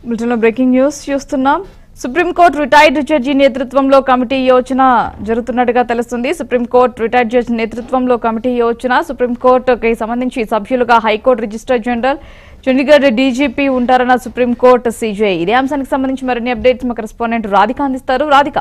బులెటిన్లో breaking news చూస్తున్నాం supreme court retired judge నేతృత్వంలో కమిటీ యోచన జరుగుతున్నట్టుగా తెలుస్తుంది సుప్రీంకోర్టు రిటైర్డ్ జడ్జి నేతృత్వంలో కమిటీ యోచన సుప్రీంకోర్టుకి సంబంధించి సభ్యులుగా high court registrar general Chandigarh DGP ఉంటారన్న సుప్రీంకోర్టు సీజే ఇదే అంశానికి సంబంధించి మరిన్ని అప్డేట్స్ మా కరెస్పాండెంట్ రాధిక అందిస్తారు రాధిక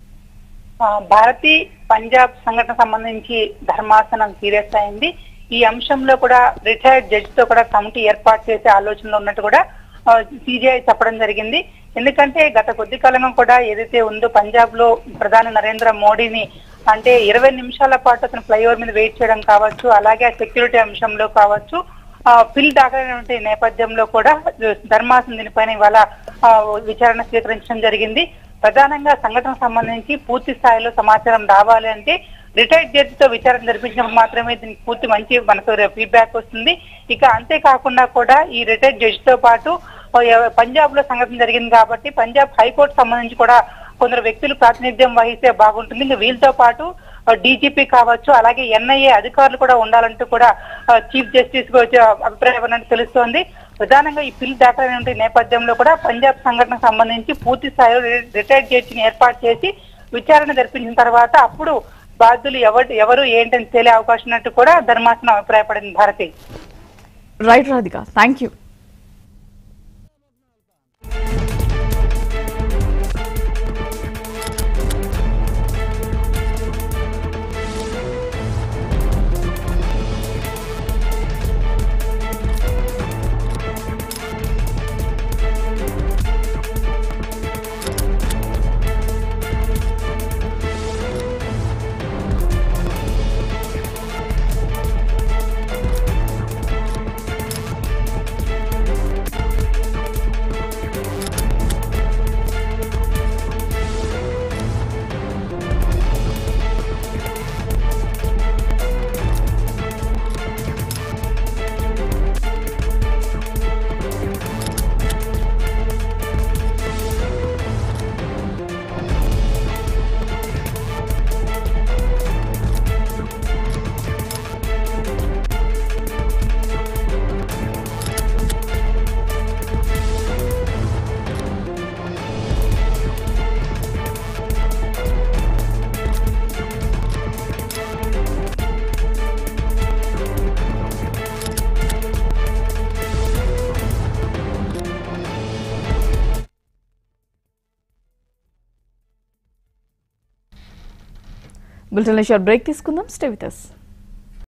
ఆ, భారతి పంజాబ్ సంఘటన సంబంధించి ధర్మాసనం సీరియస్ అయింది ఈ అంశంలో కూడా రిటైర్డ్ జడ్జి తో కూడా కమిటీ ఏర్పాటు చేసే ఆలోచనలో ఉన్నట్టు కూడా సిజిఐ చెప్పడం జరిగింది ఎందుకంటే గత కొద్ది కాలంగా కూడా ఏదైతే ఉందో పంజాబ్ లో ప్రధాని నరేంద్ర మోడీని అంటే ఇరవై నిమిషాల పాటు అతను ఫ్లైఓవర్ మీద వెయిట్ చేయడం కావచ్చు అలాగే సెక్యూరిటీ అంశంలో కావచ్చు ఆ, పిల్ దాఖలైనటువంటి నేపథ్యంలో కూడా ధర్మాసనం దీనిపైన ఇవాళ ఆ, విచారణ స్వీకరించడం జరిగింది ప్రధానంగా సంఘటన సంబంధించి పూర్తి స్థాయిలో సమాచారం రావాలి అంటే రిటైర్డ్ జడ్జితో విచారణ జరిపించినప్పుడు మాత్రమే దీనికి పూర్తి మంచి మనకు ఫీడ్బ్యాక్ వస్తుంది ఇక అంతేకాకుండా కూడా ఈ రిటైర్డ్ జడ్జితో పాటు పంజాబ్ లో సంఘటన జరిగింది కాబట్టి పంజాబ్ హైకోర్టు సంబంధించి కూడా కొందరు వ్యక్తులు ప్రాతినిధ్యం వహిస్తే బాగుంటుంది ఇంకా వీళ్ళతో పాటు డీజీపీ కావచ్చు అలాగే ఎన్ఐఏ అధికారులు కూడా ఉండాలంటూ కూడా ఆ, చీఫ్ జస్టిస్ కు వచ్చే అభిప్రాయం ఉన్నట్టు తెలుస్తోంది ప్రధానంగా ఈ పిల్ దాఖలైన నేపథ్యంలో కూడా పంజాబ్ సంఘటనకు సంబంధించి పూర్తి స్థాయిలో రి- రిటైర్డ్ జడ్జిని ఏర్పాటు చేసి విచారణ జరిపించిన తర్వాత అప్పుడు బాధ్యులు ఎవరు ఎవరు ఏంటని తేలే అవకాశం ఉన్నట్టు కూడా ధర్మాసనం అభిప్రాయపడింది Bharati right Radhika thank you బులెటిన్లో షార్ట్ బ్రేక్ తీసుకుందాం స్టే విత్ us